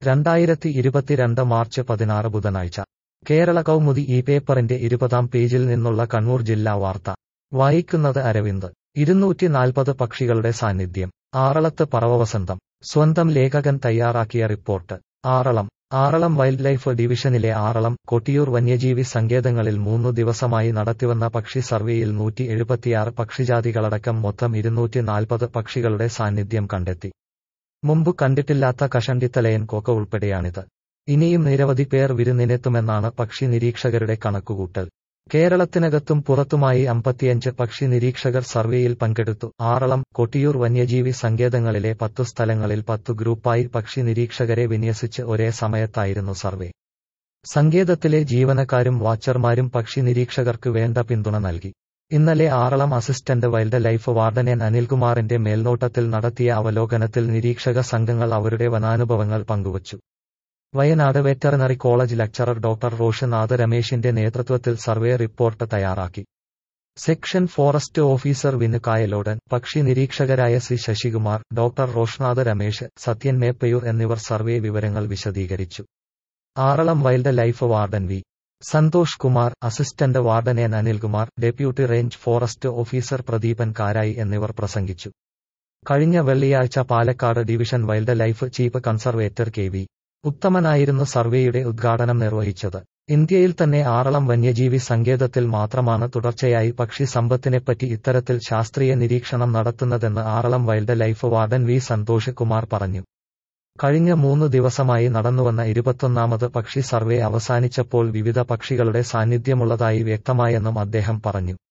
രണ്ടായിരത്തി ഇരുപത്തിരണ്ട് മാർച്ച് പതിനാറ് ബുധനാഴ്ച കേരള കൗമുദി ഈ പേപ്പറിന്റെ ഇരുപതാം പേജിൽ നിന്നുള്ള കണ്ണൂർ ജില്ലാ വാർത്ത വായിക്കുന്നത് അരവിന്ദ് ഇരുന്നൂറ്റി നാൽപ്പത് പക്ഷികളുടെ സാന്നിധ്യം ആറളത്ത് പറവവസന്തം സ്വന്തം ലേഖകൻ തയ്യാറാക്കിയ report Aralam Aralam wildlife ഡിവിഷനിലെ ആറളം കൊട്ടിയൂർ വന്യജീവി സങ്കേതങ്ങളിൽ മൂന്നു ദിവസമായി നടത്തിവന്ന പക്ഷി സർവേയിൽ നൂറ്റി എഴുപത്തിയാറ് പക്ഷിജാതികളടക്കം മൊത്തം ഇരുന്നൂറ്റി നാൽപ്പത് പക്ഷികളുടെ സാന്നിധ്യം കണ്ടെത്തി മുമ്പ് കണ്ടിട്ടില്ലാത്ത കഷണ്ടിത്തലയൻ കൊക്ക ഉൾപ്പെടെയാണിത് ഇനിയും നിരവധി പേർ വിരുന്നിനെത്തുമെന്നാണ് പക്ഷി നിരീക്ഷകരുടെ കണക്കുകൂട്ടൽ കേരളത്തിനകത്തും പുറത്തുമായി അമ്പത്തിയഞ്ച് പക്ഷി നിരീക്ഷകർ സർവേയിൽ പങ്കെടുത്തു ആറളം കൊട്ടിയൂർ വന്യജീവി സങ്കേതങ്ങളിലെ പത്തു സ്ഥലങ്ങളിൽ പത്തു ഗ്രൂപ്പായി പക്ഷി നിരീക്ഷകരെ വിന്യസിച്ച് ഒരേ സമയത്തായിരുന്നു സർവേ സങ്കേതത്തിലെ ജീവനക്കാരും വാച്ചർമാരും പക്ഷി നിരീക്ഷകർക്ക് വേണ്ട പിന്തുണ നൽകി ഇന്നലെ Aralam assistant wildlife warden N അനിൽകുമാറിന്റെ മേൽനോട്ടത്തിൽ നടത്തിയ അവലോകനത്തിൽ നിരീക്ഷക സംഘങ്ങൾ അവരുടെ വനാനുഭവങ്ങൾ പങ്കുവച്ചു Wayanad veterinary college lecturer doctor Roshnath രമേശിന്റെ നേതൃത്വത്തിൽ സർവേ റിപ്പോർട്ട് തയ്യാറാക്കി section forest officer Vinu Kayalodan പക്ഷി നിരീക്ഷകരായ സി ശശികുമാർ ഡോക്ടർ റോഷനാഥ് രമേശ് സത്യൻ മേപ്പയൂർ എന്നിവർ സർവേ വിവരങ്ങൾ വിശദീകരിച്ചു Aralam wildlife warden V Santhosh Kumar assistant warden N Anilkumar deputy range forest officer Pradeepan Karayi എന്നിവർ പ്രസംഗിച്ചു കഴിഞ്ഞ വെള്ളിയാഴ്ച Palakkad division wildlife chief conservator K V ഉത്തമനായിരുന്നു സർവേയുടെ ഉദ്ഘാടനം നിർവഹിച്ചത് ഇന്ത്യയിൽ തന്നെ ആറളം വന്യജീവി സങ്കേതത്തിൽ മാത്രമാണ് തുടർച്ചയായി പക്ഷി സമ്പത്തിനെപ്പറ്റി ഇത്തരത്തിൽ ശാസ്ത്രീയ നിരീക്ഷണം നടത്തുന്നതെന്ന് Aralam wildlife warden V Santhosh Kumar പറഞ്ഞു കഴിഞ്ഞ മൂന്ന് ദിവസമായി നടന്നുവന്ന ഇരുപത്തൊന്നാമത് പക്ഷി സർവേ അവസാനിച്ചപ്പോൾ വിവിധ പക്ഷികളുടെ സാന്നിധ്യമുള്ളതായി വ്യക്തമായെന്നും അദ്ദേഹം പറഞ്ഞു